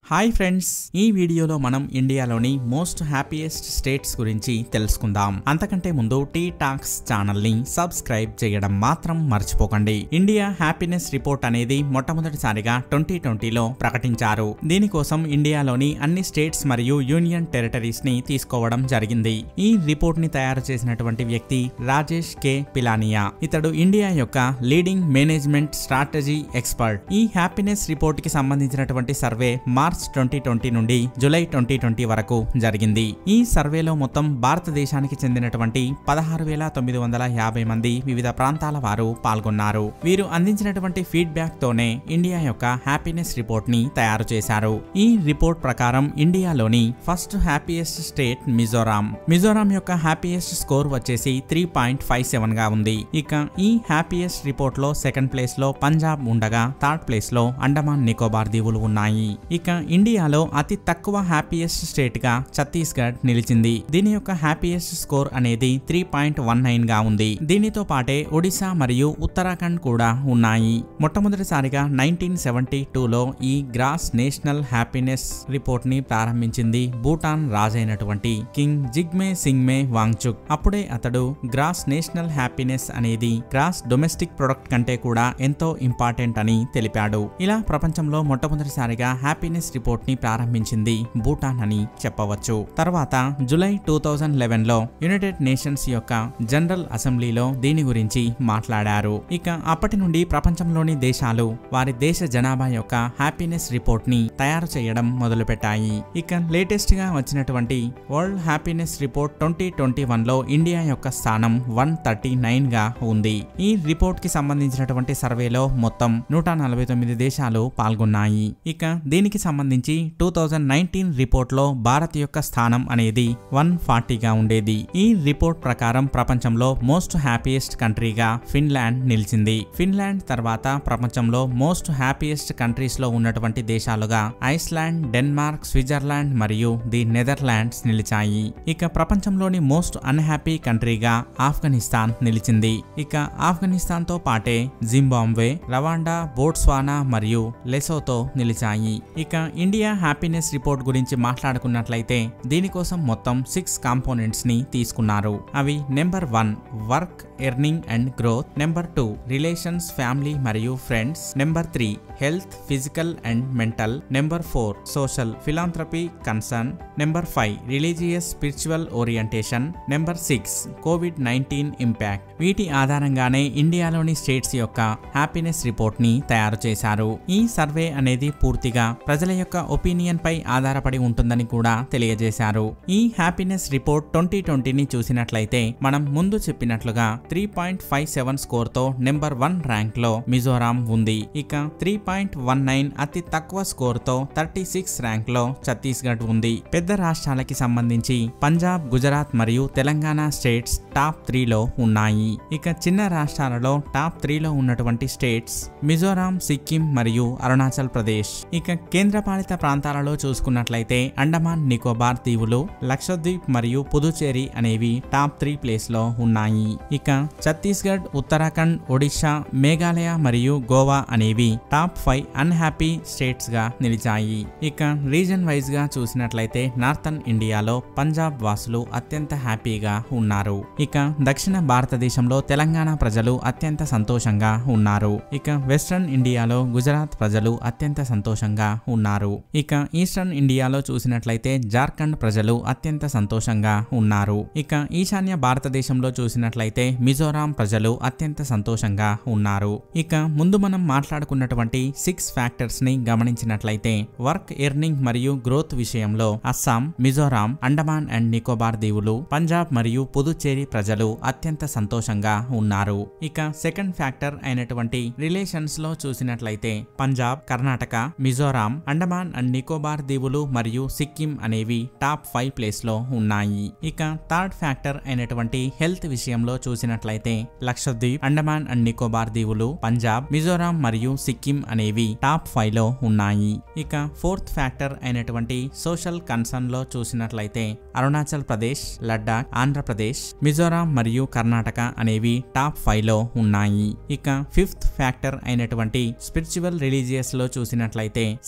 hi friends ఈ వీడియోలో మనం ఇండియాలోని మోస్ట్ హ్యాపీయెస్ట్ స్టేట్స్ గురించి తెలుసుకుందాం అంతకంటే ముందు టీ టాక్స్ ఛానల్ ని సబ్స్క్రైబ్ చేయడం మాత్రం మర్చిపోకండి ఇండియా హ్యాపీనెస్ రిపోర్ట్ అనేది మొట్టమొదటిసారిగా ట్వంటీ ట్వంటీలో ప్రకటించారు దీనికోసం ఇండియాలోని అన్ని స్టేట్స్ మరియు యూనియన్ టెరిటరీస్ ని తీసుకోవడం జరిగింది ఈ రిపోర్ట్ ని తయారు చేసినటువంటి వ్యక్తి రాజేష్ కే పిలానియా ఇతడు ఇండియా యొక్క లీడింగ్ మేనేజ్మెంట్ స్ట్రాటజీ ఎక్స్పర్ట్ ఈ హ్యాపీనెస్ రిపోర్ట్ కి సంబంధించినటువంటి సర్వే మార్చ్ ట్వంటీ ట్వంటీ నుండి జూలై ట్వంటీ ట్వంటీ వరకు జరిగింది ఈ సర్వేలో మొత్తం భారతదేశానికి చెందినటువంటి పదహారు వేల తొమ్మిది వందల యాభై మంది వివిధ ప్రాంతాల వారు పాల్గొన్నారు వీరు అందించినటువంటి ఫీడ్బ్యాక్ తోనే ఇండియా యొక్క హ్యాపీనెస్ రిపోర్ట్ ని తయారు చేశారు ఈ రిపోర్ట్ ప్రకారం ఇండియాలోని first happiest state Mizoram Mizoram యొక్క హ్యాపీయెస్ట్ స్కోర్ వచ్చేసి త్రీ పాయింట్ ఫైవ్ సెవెన్ గా ఉంది ఇక ఈ హ్యాపీయెస్ట్ రిపోర్ట్ లో సెకండ్ ప్లేస్ లో పంజాబ్ ఉండగా థర్డ్ ప్లేస్ లో అండమాన్ నికోబార్ దీవులు ఉన్నాయి ఇక ఇండియాలో అతి తక్కువ హ్యాపీయెస్ట్ స్టేట్ గా ఛత్తీస్గఢ్ నిలిచింది దీని యొక్క హ్యాపీయెస్ట్ స్కోర్ అనేది త్రీ పాయింట్ వన్ నైన్ గా ఉంది దీనితో పాటే ఒడిశా మరియు ఉత్తరాఖండ్ కూడా ఉన్నాయి మొట్టమొదటిసారిగా నైన్టీన్ సెవెంటీ టూలో ఈ గ్రాస్ నేషనల్ హ్యాపీనెస్ రిపోర్ట్ ని ప్రారంభించింది భూటాన్ రాజైనటువంటి కింగ్ జిగ్మే సింగ్మే వాంగ్చుక్ అప్పుడే అతడు గ్రాస్ నేషనల్ హ్యాపీనెస్ అనేది గ్రాస్ డొమెస్టిక్ ప్రొడక్ట్ కంటే కూడా ఎంతో ఇంపార్టెంట్ అని తెలిపాడు ఇలా ప్రపంచంలో మొట్టమొదటిసారిగా హ్యాపీనెస్ రిపోర్ట్ ని ప్రారంభించింది భూటాన్ అని చెప్పవచ్చు తర్వాత జూలై టూ థౌజండ్ లెవెన్ లో యునైటెడ్ నేషన్స్ యొక్క జనరల్ అసెంబ్లీలో దీని గురించి మాట్లాడారు ఇక అప్పటి నుండి ప్రపంచంలోని దేశాలు వారి దేశ జనాభా యొక్క హ్యాపీనెస్ రిపోర్ట్ ని తయారు చేయడం మొదలుపెట్టాయి ఇక లేటెస్ట్ గా వచ్చినటువంటి world happiness report twenty twenty one లో ఇండియా యొక్క స్థానం వన్ థర్టీ నైన్ గా ఉంది ఈ రిపోర్ట్ కి సంబంధించినటువంటి సర్వేలో మొత్తం నూట నలభై తొమ్మిది దేశాలు పాల్గొన్నాయి ఇక దీనికి సంబంధించి టూ థౌజండ్ నైన్టీన్ రిపోర్ట్ లో భారత్ యొక్క స్థానం అనేది వన్ ఫార్టీగా ఉండేది ఈ రిపోర్ట్ ప్రకారం ప్రపంచంలో మోస్ట్ హ్యాపీయెస్ట్ కంట్రీగా ఫిన్లాండ్ నిలిచింది ఫిన్లాండ్ తర్వాత ప్రపంచంలో మోస్ట్ హ్యాపీయెస్ట్ కంట్రీస్ లో ఉన్నటువంటి దేశాలుగా ఐస్లాండ్ డెన్మార్క్ స్విట్జర్లాండ్ మరియు ది నెదర్లాండ్స్ నిలిచాయి ఇక ప్రపంచంలోని మోస్ట్ అన్హ్యాపీ కంట్రీగా ఆఫ్ఘనిస్తాన్ నిలిచింది ఇక ఆఫ్ఘనిస్తాన్ తో పాటే జింబాబ్వే రవాండా బోట్స్వానా మరియు లెసోతో నిలిచాయి ఇక ఇండియా హ్యాపీనెస్ రిపోర్ట్ గురించి మాట్లాడుకున్నట్లయితే దీనికోసం మొత్తం సిక్స్ కాంపోనెంట్స్ ని తీసుకున్నారు అవి number one work earning and growth number two relations family మరియు friends number three health physical and mental number four social philanthropy concern number five religious spiritual orientation number six COVID nineteen impact వీటి ఆధారంగానే ఇండియాలోని states యొక్క happiness report ని తయారు చేశారు ఈ survey అనేది పూర్తిగా ప్రజల యొక్క ఒపీనియన్ పై ఆధారపడి ఉంటుందని కూడా తెలియజేశారు ఈ హ్యాపీనెస్ రిపోర్ట్ ట్వంటీ ట్వంటీని చూసినట్లయితే మనం ముందు చెప్పినట్లుగా three point five seven score తో నెంబర్ వన్ ర్యాంక్ లో మిజోరాం ఉంది ఇక త్రీ పాయింట్ వన్ నైన్ అతి తక్కువ స్కోర్ తో థర్టీ సిక్స్ ర్యాంక్ లో ఛత్తీస్గఢ్ ఉంది పెద్ద రాష్ట్రాలకి సంబంధించి పంజాబ్ గుజరాత్ మరియు తెలంగాణ స్టేట్స్ టాప్ త్రీలో ఉన్నాయి ఇక చిన్న రాష్ట్రాలలో టాప్ త్రీలో ఉన్నటువంటి స్టేట్స్ మిజోరాం సిక్కిం మరియు అరుణాచల్ ప్రదేశ్ ఇక కేంద్రపాలిత ప్రాంతాలలో చూసుకున్నట్లయితే అండమాన్ నికోబార్ దీవులు లక్షద్వీప్ మరియు పుదుచేరి అనేవి టాప్ త్రీ ప్లేస్ లో ఉన్నాయి ఇక ఛత్తీస్గఢ్ ఉత్తరాఖండ్ ఒడిశా మేఘాలయ మరియు గోవా అనేవి టాప్ ఫైవ్ అన్హ్యాపీ స్టేట్స్ గా నిలిచాయి ఇక రీజన్ వైజ్ గా చూసినట్లయితే నార్థన్ ఇండియాలో పంజాబ్ వాసులు అత్యంత హ్యాపీగా ఉన్నారు ఇక దక్షిణ భారతదేశంలో తెలంగాణ ప్రజలు అత్యంత సంతోషంగా ఉన్నారు ఇక వెస్ట్రన్ ఇండియాలో గుజరాత్ ప్రజలు అత్యంత సంతోషంగా ఉన్నారు ఇక ఈస్టర్న్ ఇండియాలో చూసినట్లయితే జార్ఖండ్ ప్రజలు అత్యంత సంతోషంగా ఉన్నారు ఇక ఈశాన్య భారతదేశంలో చూసినట్లయితే మిజోరాం ప్రజలు అత్యంత సంతోషంగా ఉన్నారు ఇక ముందు మనం మాట్లాడుకున్నటువంటి సిక్స్ ఫ్యాక్టర్స్ ని గమనించినట్లయితే వర్క్ ఎర్నింగ్ మరియు గ్రోత్ విషయంలో అస్సాం మిజోరాం అండమాన్ అండ్ నికోబార్ దీవులు పంజాబ్ మరియు పుదుచ్చేరి ప్రజలు అత్యంత సంతోషంగా ఉన్నారు ఇక సెకండ్ ఫ్యాక్టర్ అయినటువంటి రిలేషన్స్ లో చూసినట్లయితే పంజాబ్ కర్ణాటక మిజోరాం అండమాన్ అండ్ నికోబార్ దీవులు మరియు సిక్కిం అనేవి టాప్ ఫైవ్ ప్లేస్ లో ఉన్నాయి ఇక థర్డ్ ఫ్యాక్టర్ అయినటువంటి హెల్త్ విషయంలో చూసినట్లయితే లక్షద్వీప్ అండమాన్ అండ్ నికోబార్ దీవులు పంజాబ్ మిజోరాం మరియు సిక్కిం అనేవి టాప్ ఫైవ్ లో ఉన్నాయి ఇక ఫోర్త్ ఫ్యాక్టర్ అయినటువంటి సోషల్ కన్సర్న్ లో చూసినట్లయితే అరుణాచల్ ప్రదేశ్ లడ్డాక్ ఆంధ్రప్రదేశ్ మిజోరాం మరియు కర్ణాటక అనేవి టాప్ ఫైవ్ లో ఉన్నాయి ఇక ఫిఫ్త్ ఫ్యాక్టర్ అయినటువంటి స్పిరిచువల్ రిలీజియస్ లో చూసినట్లయితే సిక్కిం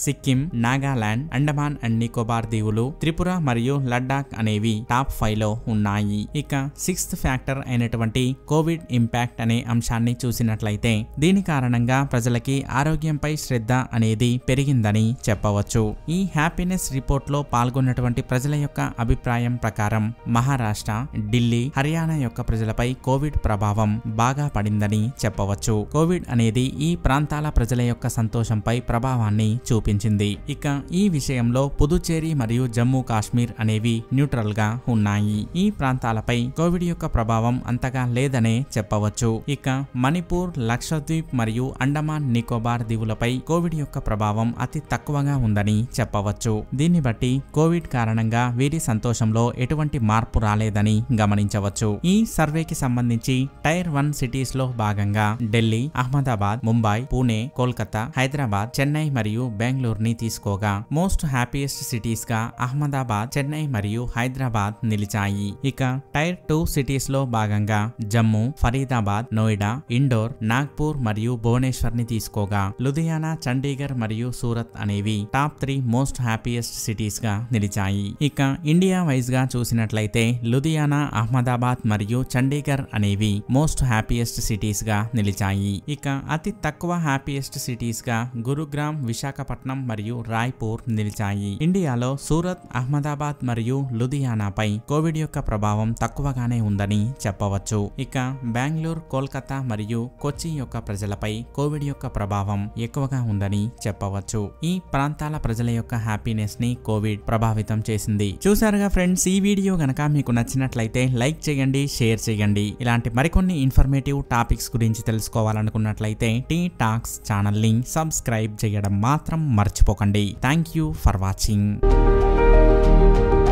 నాగాలాండ్ అండమాన్ అండ్ నికోబార్ దీవులు త్రిపుర మరియు లడ్డాక్ అనేవి టాప్ ఫైవ్ లో ఉన్నాయి ఇక సిక్స్త్ ఫ్యాక్టర్ అయినటువంటి కోవిడ్ ఇంపాక్ట్ అనే అంశాన్ని చూసినట్లయితే దీని కారణంగా ప్రజలకి ఆరోగ్యంపై శ్రద్ధ అనేది పెరిగిందని చెప్పవచ్చు ఈ హ్యాపీనెస్ రిపోర్ట్ లో పాల్గొన్నటువంటి ప్రజల యొక్క అభిప్రాయం ప్రకారం మహారాష్ట్ర ఢిల్లీ హర్యానా యొక్క ప్రజలపై కోవిడ్ ప్రభావం బాగా పడిందని చెప్పవచ్చు కోవిడ్ అనేది ఈ ప్రాంతాల ప్రజల యొక్క సంతోషంపై ప్రభావాన్ని చూపించింది ఇక ఈ విషయంలో పుదుచ్చేరి మరియు జమ్మూ కాశ్మీర్ అనేవి న్యూట్రల్ గా ఉన్నాయి ఈ ప్రాంతాలపై కోవిడ్ యొక్క ప్రభావం అంతగా లేదనే చెప్పవచ్చు ఇక మణిపూర్ లక్షద్వీప్ మరియు అండమాన్ నికోబార్ దీవులపై కోవిడ్ యొక్క ప్రభావం అతి తక్కువగా ఉందని చెప్పవచ్చు దీన్ని బట్టి కోవిడ్ కారణంగా వీరి సంతోషంలో ఎటువంటి మార్పు రాలేదని గమనించవచ్చు ఈ సర్వేకి సంబంధించి టైర్ వన్ సిటీస్ లో భాగంగా ఢిల్లీ అహ్మదాబాద్ ముంబై పూణే కోల్కతా హైదరాబాద్ చెన్నై మరియు బెంగళూరు ని తీసుకోగా మోస్ట్ హ్యాపీయెస్ట్ సిటీస్ గా అహ్మదాబాద్ చెన్నై మరియు హైదరాబాద్ నిలిచాయి ఇక టైర్ టూ సిటీస్ లో భాగంగా జమ్మూ ఫరీదాబాద్ నోయిడా ఇండోర్ నాగ్పూర్ మరియు భువనేశ్వర్ ని తీసుకోగా లుధియానా చండీగఢ్ మరియు సూరత్ అనేవి top three most happiest cities గా నిలిచాయి ఇక ఇండియా వైజ్ గా చూసినట్లయితే లుధియానా అహ్మదాబాద్ మరియు చండీగఢ్ అనేవి మోస్ట్ హ్యాపీయెస్ట్ సిటీస్ గా నిలిచాయి ఇక అతి తక్కువ హ్యాపీయెస్ట్ సిటీస్ గా గురుగ్రామ్ విశాఖపట్నం మరియు రాయ్పూర్ నిలిచాయి ఇండియాలో సూరత్ అహ్మదాబాద్ మరియు లుధియానాపై కోవిడ్ యొక్క ప్రభావం తక్కువగానే ఉందని చెప్పవచ్చు ఇక బెంగళూరు కోల్కతా మరియు కొచ్చి యొక్క ప్రజలపై కోవిడ్ యొక్క ప్రభావం ఎక్కువగా ఉందని చెప్పవచ్చు ఈ ప్రాంతాల ప్రజల యొక్క హ్యాపీనెస్ ని కోవిడ్ ప్రభావితం చేసింది చూసారుగా ఫ్రెండ్స్ ఈ వీడియో గనక మీకు నచ్చినట్లయితే లైక్ చేయండి షేర్ చేయండి ఇలాంటి మరికొన్ని ఇన్ఫర్మేటివ్ టాపిక్స్ గురించి తెలుసుకోవాలనుకున్నట్లయితే టీ టాక్స్ ఛానల్ ని సబ్స్క్రైబ్ చేయడం మాత్రం మర్చిపోకండి థ్యాంక్ యూ ఫర్ వాచింగ్